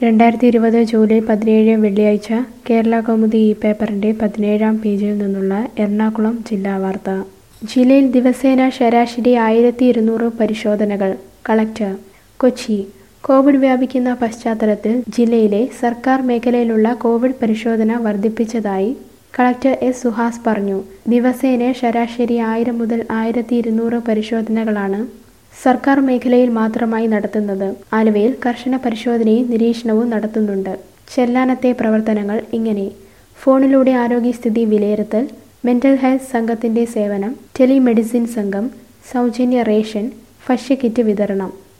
രണ്ടായിരത്തി ഇരുപത് ജൂലൈ പതിനേഴ് വെള്ളിയാഴ്ച കേരള കൗമുദി ഈ പേപ്പറിന്റെ പതിനേഴാം പേജിൽ നിന്നുള്ള എറണാകുളം ജില്ലാ വാർത്ത ജില്ലയിൽ ദിവസേന ശരാശരി ആയിരത്തി ഇരുന്നൂറ് പരിശോധനകൾ കളക്ടർ കൊച്ചി കോവിഡ് വ്യാപിക്കുന്ന പശ്ചാത്തലത്തിൽ ജില്ലയിലെ സർക്കാർ മേഖലയിലുള്ള കോവിഡ് പരിശോധന വർദ്ധിപ്പിച്ചതായി കളക്ടർ എസ് സുഹാസ് പറഞ്ഞു ദിവസേന ശരാശരി ആയിരം മുതൽ ആയിരത്തി ഇരുന്നൂറ് പരിശോധനകളാണ് സർക്കാർ മേഖലയിൽ മാത്രമായി നടത്തുന്നത് ആലുവയിൽ കർശന പരിശോധനയും നിരീക്ഷണവും നടത്തുന്നുണ്ട് ചെല്ലാനത്തെ പ്രവർത്തനങ്ങൾ ഇങ്ങനെ ഫോണിലൂടെ ആരോഗ്യസ്ഥിതി വിലയിരുത്തൽ മെന്റൽ ഹെൽത്ത് സംഘത്തിന്റെ സേവനം ടെലിമെഡിസിൻ സംഘം സൗജന്യ റേഷൻ ഭക്ഷ്യക്കിറ്റ് വിതരണം